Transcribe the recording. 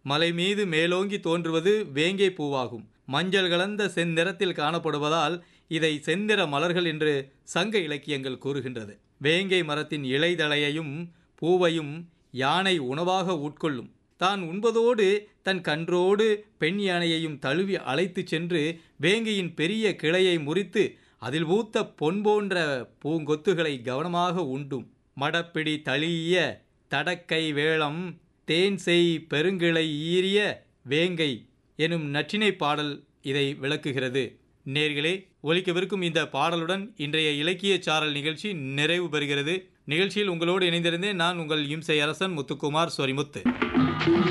மலை மீது மேலோங்கி தோன்றுவது வேங்கை பூவாகும் மஞ்சள் கலந்த செந்நிறத்தில் காணப்படுவதால் இதை செந்நிற மலர்கள் என்று சங்க இலக்கியங்கள் கூறுகின்றது வேங்கை மரத்தின் இலைதழையையும் பூவையும் யானை உணவாக உட்கொள்ளும் தான் உண்பதோடு தன் கன்றோடு பெண் யானையையும் தழுவி அழைத்துச் சென்று வேங்கையின் பெரிய கிளையை முறித்து அதில் பூத்த பொன் போன்ற பூங்கொத்துகளை கவனமாக உண்டும் மடப்பிடி தளிய தடக்கை வேளம் தேன் செய் பெருங்கிளை ஈரிய வேங்கை எனும் நற்றினை பாடல் இதை விளக்குகிறது நேர்களே ஒலிக்கவிருக்கும் இந்த பாடலுடன் இன்றைய இலக்கிய சாரல் நிகழ்ச்சி நிறைவு பெறுகிறது நிகழ்ச்சியில் உங்களோடு இணைந்திருந்தேன் நான் உங்கள் இம்சை அரசன் முத்துக்குமார் சொரிமுத்து